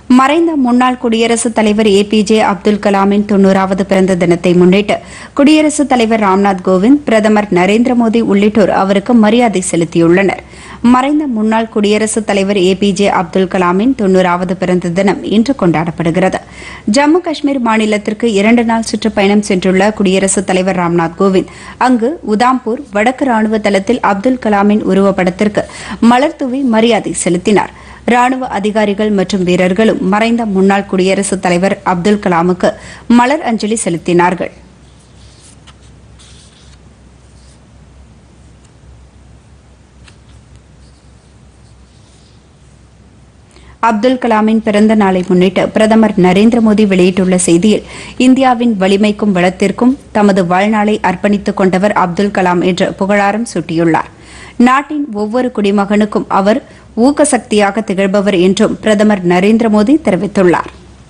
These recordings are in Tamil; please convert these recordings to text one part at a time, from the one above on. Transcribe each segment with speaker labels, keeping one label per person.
Speaker 1: மறைந்த முன்னாள் குடியரசுத் தலைவர் ஏ பி ஜே அப்துல் கலாமின் தொன்னூறாவது பிறந்த தினத்தை முன்னிட்டு குடியரசுத் தலைவர் ராம்நாத் கோவிந்த் பிரதமர் நரேந்திர மோடி உள்ளிட்டோர் அவருக்கு மரியாதை செலுத்தியுள்ளனர் மறைந்த முன்னாள் குடியரசுத் தலைவர் ஏ பி ஜே அப்துல் கலாமின் தொன்னூறாவது பிறந்த தினம் இன்று கொண்டாடப்படுகிறது ஜம்மு காஷ்மீர் மாநிலத்திற்கு இரண்டு நாள் சுற்றுப்பயணம் சென்றுள்ள குடியரசுத் தலைவர் ராம்நாத் கோவிந்த் அங்கு உதாம்பூர் வடக்கு ராணுவ தளத்தில் அப்துல் கலாமின் உருவப்படத்திற்கு மலர் தூவி மரியாதை செலுத்தினார் ராணுவ அதிகாரிகள் மற்றும் வீரர்களும் மறைந்த முன்னாள் குடியரசுத் தலைவர் அப்துல் கலாமுக்கு மலர் அஞ்சலி செலுத்தினார்கள் அப்துல் கலாமின் பிறந்த நாளை முன்னிட்டு பிரதமர் நரேந்திர மோடி வெளியிட்டுள்ள செய்தியில் இந்தியாவின் வலிமைக்கும் வளத்திற்கும் தமது வாழ்நாளை அர்ப்பணித்துக் கொண்டவர் அப்துல் கலாம் என்று புகழாரம் சூட்டியுள்ளார் நாட்டின் ஒவ்வொரு குடிமகனுக்கும் அவர் ஊக்கசக்தியாக திகழ்பவர் என்றும் பிரதமர் நரேந்திர மோடி தெரிவித்துள்ளார்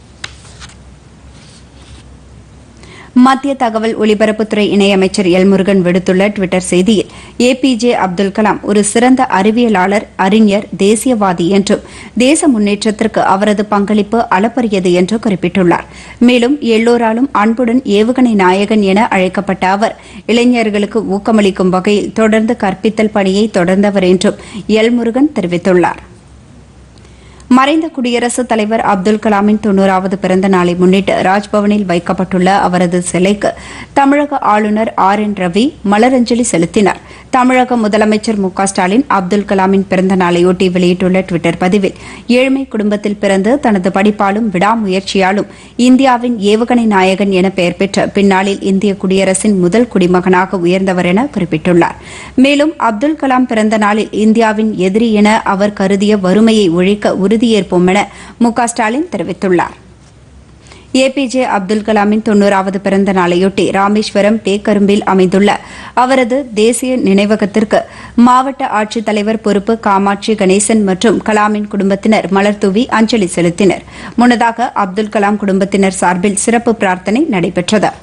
Speaker 1: மத்திய தகவல் ஒலிபரப்புத்துறை இணையமைச்சர் எல் முருகன் விடுத்துள்ள டுவிட்டர் செய்தியில் A P J Abdul Kalam ஒரு சிறந்த அறிவியலாளர் அறிஞர் தேசியவாதி என்றும் தேச முன்னேற்றத்திற்கு அவரது பங்களிப்பு அளப்பரியது என்று குறிப்பிட்டுள்ளார் மேலும் எல்லோராலும் அன்புடன் ஏவுகணை நாயகன் என அழைக்கப்பட்ட அவர் இளைஞர்களுக்கு ஊக்கமளிக்கும் வகையில் தொடர்ந்து கற்பித்தல் பணியை தொடர்ந்தவர் என்றும் எல் முருகன் தெரிவித்துள்ளார் மறைந்த குடியரசுத் தலைவர் அப்துல் கலாமின் தொன்னூறாவது பிறந்த நாளை முன்னிட்டு ராஜ்பவனில் வைக்கப்பட்டுள்ள அவரது சிலைக்கு தமிழக ஆளுநர் ஆர் என் ரவி மலரஞ்சலி செலுத்தினார் தமிழக முதலமைச்சர் மு க ஸ்டாலின் அப்துல் கலாமின் பிறந்த நாளையொட்டி வெளியிட்டுள்ள டுவிட்டர் பதிவில் ஏழ்மை குடும்பத்தில் பிறந்து தனது படிப்பாலும் விடாமுயற்சியாலும் இந்தியாவின் ஏவுகணை நாயகன் என பெயர் பெற்ற பின்னாளில் இந்திய குடியரசின் முதல் குடிமகனாக உயர்ந்தவர் என குறிப்பிட்டுள்ளார் மேலும் அப்துல் கலாம் பிறந்த நாளில் இந்தியாவின் எதிரி என அவர் கருதிய வறுமையை ஒழிக்க உறுதியேற்போம் என மு க ஸ்டாலின் தெரிவித்துள்ளார் ஏபிஜே அப்துல் கலாமின் தொன்னூறாவது பிறந்த நாளையொட்டி ராமேஸ்வரம் பேக்கரும்பில் அமைந்துள்ள அவரது தேசிய நினைவகத்திற்கு மாவட்ட ஆட்சித்தலைவர் பொறுப்பு காமாட்சி கணேசன் மற்றும் கலாமின் குடும்பத்தினர் மலர்தூவி அஞ்சலி செலுத்தினர் முன்னதாக அப்துல் கலாம் குடும்பத்தினர் சார்பில் சிறப்பு பிரார்த்தனை நடைபெற்றது